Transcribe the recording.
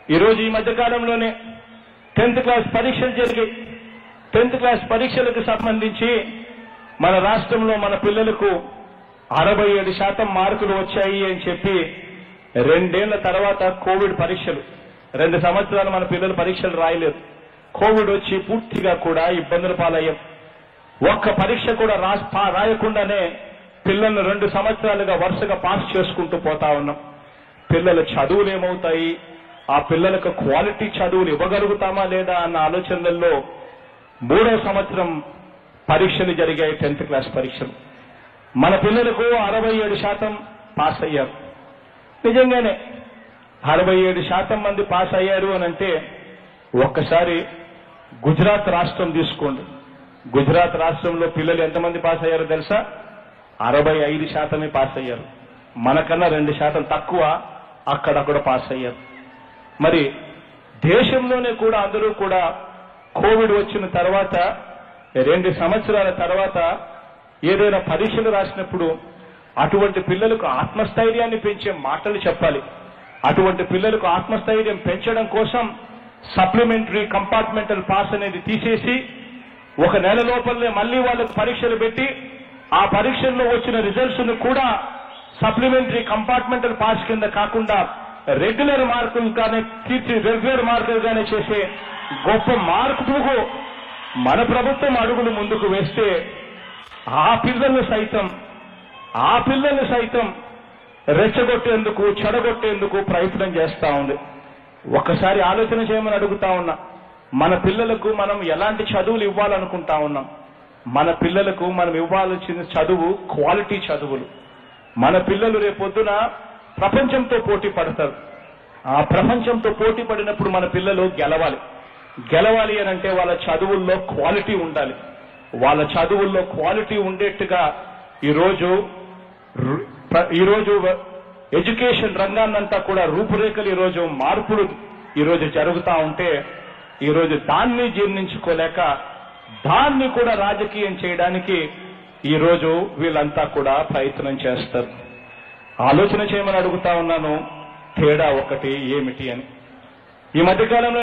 ఈరోజు ఈ మధ్య కాలంలోనే టెన్త్ క్లాస్ పరీక్షలు జరిగాయి టెన్త్ క్లాస్ పరీక్షలకు సంబంధించి మన రాష్ట్రంలో మన పిల్లలకు అరవై ఏడు శాతం మార్కులు వచ్చాయి అని చెప్పి రెండేళ్ల తర్వాత కోవిడ్ పరీక్షలు రెండు సంవత్సరాలు మన పిల్లలు పరీక్షలు రాయలేదు కోవిడ్ వచ్చి పూర్తిగా కూడా ఇబ్బందుల పాలయ్యాం ఒక్క పరీక్ష కూడా రాస్- పా- రాయకుండానే పిల్లల్ని రెండు సంవత్సరాలుగా వరుసగా పాస్ చేసుకుంటూ పోతా ఉన్నాం పిల్లల చదువులు ఏమవుతాయి ఆ పిల్లలకు క్వాలిటీ చదువులు ఇవ్వగలుగుతామా లేదా అన్న ఆలోచనలలో మూడో సంవత్సరం పరీక్షలు జరిగాయి టెన్త్ క్లాస్ పరీక్షలు మన పిల్లలకు అరవై ఏడు శాతం పాస్ అయ్యారు నిజంగానే అరవై ఏడు శాతం మంది పాస్ అయ్యారు అని అంటే ఒక్కసారి గుజరాత్ రాష్ట్రం తీసుకోండి గుజరాత్ రాష్ట్రంలో పిల్లలు ఎంతమంది పాస్ అయ్యారో తెలుసా అరవై ఐదు శాతమే పాస్ అయ్యారు మనకన్నా రెండు శాతం తక్కువ అక్కడక్కడ పాస్ అయ్యారు మరి దేశంలోనే కూడా అందరూ కూడా కోవిడ్ వచ్చిన తర్వాత రెండు సంవత్సరాల తర్వాత ఏదైనా పరీక్షలు రాసినప్పుడు అటువంటి పిల్లలకు ఆత్మస్థైర్యాన్ని పెంచే మాటలు చెప్పాలి అటువంటి పిల్లలకు ఆత్మస్థైర్యం పెంచడం కోసం సప్లిమెంటరీ కంపార్ట్మెంటల్ పాస్ అనేది తీసేసి ఒక నెల లోపలనే మళ్ళీ వాళ్ళకు పరీక్షలు పెట్టి ఆ పరీక్షల్లో వచ్చిన రిజల్ట్స్ ను కూడా సప్లిమెంటరీ కంపార్ట్మెంటల్ పాస్ కింద కాకుండా రెగ్యులర్ మార్కులుగానే తీర్చి రెగ్యులర్ మార్కులుగానే చేసే గొప్ప మార్పుకు మన ప్రభుత్వం అడుగులు ముందుకు వేస్తే ఆ పిల్లలు సైతం ఆ పిల్లలు సైతం రెచ్చగొట్టేందుకు చెడగొట్టేందుకు ప్రయత్నం చేస్తా ఉంది ఒక్కసారి ఆలోచన చేయమని అడుగుతా ఉన్నా మన పిల్లలకు మనం ఎలాంటి చదువులు ఇవ్వాలనుకుంటా ఉన్నాం మన పిల్లలకు మనం ఇవ్వాల్సిన చదువు క్వాలిటీ చదువులు మన పిల్లలు రేపొద్దున ప్రపంచంతో పోటీ పడతారు ఆ ప్రపంచంతో పోటీ పడినప్పుడు మన పిల్లలు గెలవాలి గెలవాలి అని అంటే వాళ్ళ చదువుల్లో క్వాలిటీ ఉండాలి వాళ్ళ చదువుల్లో క్వాలిటీ ఉండేట్టుగా ఈరోజు రు- ప్ర- ఈరోజు ఎడ్యుకేషన్ రంగాన్నంతా కూడా రూపురేఖలు ఈరోజు మార్పులు ఈరోజు జరుగుతా ఉంటే ఈరోజు దాన్ని జీర్ణించుకోలేక దాన్ని కూడా రాజకీయం చేయడానికి ఈరోజు వీళ్ళంతా కూడా ప్రయత్నం చేస్తారు ఆలోచన చేయమని అడుగుతా ఉన్నాను తేడా ఒకటి ఏమిటి అని ఈ మధ్యకాలంలో